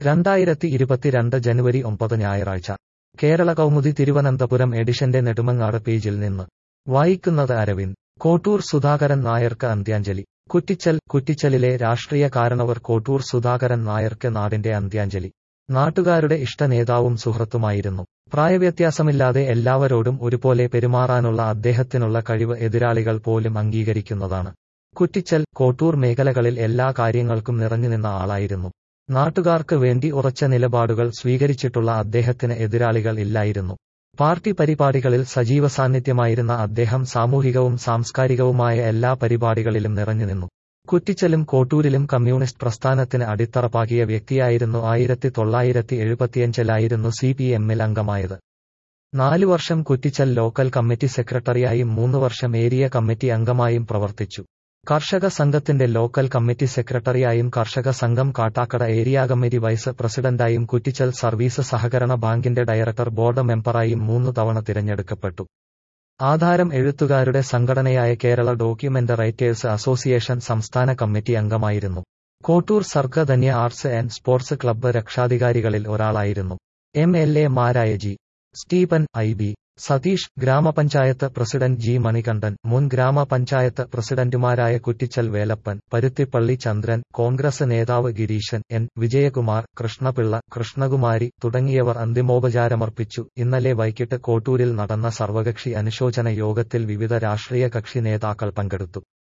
രണ്ടായിരത്തി ഇരുപത്തിരണ്ട് ജനുവരി ഒമ്പത് ഞായറാഴ്ച കേരള കൗമുദി തിരുവനന്തപുരം എഡിഷന്റെ നെടുമങ്ങാട് പേജിൽ നിന്ന് വായിക്കുന്നത് അരവിന്ദ് കോട്ടൂർ സുധാകരൻ നായർക്ക് അന്ത്യാഞ്ജലി കുറ്റിച്ചൽ കുറ്റിച്ചലിലെ രാഷ്ട്രീയ കാരണവർ കോട്ടൂർ സുധാകരൻ നായർക്ക് നാടിന്റെ അന്ത്യാഞ്ജലി നാട്ടുകാരുടെ ഇഷ്ടനേതാവും സുഹൃത്തുമായിരുന്നു പ്രായവ്യത്യാസമില്ലാതെ എല്ലാവരോടും ഒരുപോലെ പെരുമാറാനുള്ള അദ്ദേഹത്തിനുള്ള കഴിവ് എതിരാളികൾ പോലും അംഗീകരിക്കുന്നതാണ് കുറ്റിച്ചൽ കോട്ടൂർ മേഖലകളിൽ എല്ലാ കാര്യങ്ങൾക്കും നിറഞ്ഞുനിന്ന ആളായിരുന്നു നാട്ടുകാർക്ക് വേണ്ടി ഉറച്ച നിലപാടുകൾ സ്വീകരിച്ചിട്ടുള്ള അദ്ദേഹത്തിന് എതിരാളികൾ ഇല്ലായിരുന്നു പാർട്ടി പരിപാടികളിൽ സജീവ സാന്നിധ്യമായിരുന്ന അദ്ദേഹം സാമൂഹികവും സാംസ്കാരികവുമായ എല്ലാ പരിപാടികളിലും നിറഞ്ഞുനിന്നു കുറ്റിച്ചലും കോട്ടൂരിലും കമ്മ്യൂണിസ്റ്റ് പ്രസ്ഥാനത്തിന് അടിത്തറപ്പാകിയ വ്യക്തിയായിരുന്നു ആയിരത്തി തൊള്ളായിരത്തി എഴുപത്തിയഞ്ചിലായിരുന്നു സി പി എമ്മിൽ അംഗമായത് നാലു വർഷം കുറ്റിച്ചൽ ലോക്കൽ കമ്മിറ്റി സെക്രട്ടറിയായും മൂന്ന് വർഷം ഏരിയ കമ്മിറ്റി അംഗമായും പ്രവർത്തിച്ചു കർഷക സംഘത്തിന്റെ ലോക്കൽ കമ്മിറ്റി സെക്രട്ടറിയായും കർഷക സംഘം കാട്ടാക്കട ഏരിയ കമ്മിറ്റി വൈസ് പ്രസിഡന്റായും കുറ്റിച്ചൽ സർവീസ് സഹകരണ ബാങ്കിന്റെ ഡയറക്ടർ ബോർഡ് മെമ്പറായും മൂന്ന് തവണ തിരഞ്ഞെടുക്കപ്പെട്ടു ആധാരം എഴുത്തുകാരുടെ സംഘടനയായ കേരള ഡോക്യുമെന്റ് റൈറ്റേഴ്സ് അസോസിയേഷൻ സംസ്ഥാന കമ്മിറ്റി അംഗമായിരുന്നു Kottur Sargadhanya arts and sports club രക്ഷാധികാരികളിൽ ഒരാളായിരുന്നു എം എൽ എ മാരായ G Stephen I B Satheesh grama panchayat president G Manikandan മുൻ ഗ്രാമപഞ്ചായത്ത് പ്രസിഡന്റുമാരായ കുറ്റിച്ചൽ വേലപ്പൻ പരുത്തിപ്പള്ളി ചന്ദ്രൻ കോൺഗ്രസ് നേതാവ് ഗിരീശൻ എൻ വിജയകുമാർ കൃഷ്ണപിള്ള കൃഷ്ണകുമാരി തുടങ്ങിയവർ അന്തിമോപചാരമർപ്പിച്ചു ഇന്നലെ വൈകിട്ട് കോട്ടൂരിൽ നടന്ന സർവകക്ഷി അനുശോചന യോഗത്തിൽ വിവിധ രാഷ്ട്രീയ കക്ഷി നേതാക്കൾ പങ്കെടുത്തു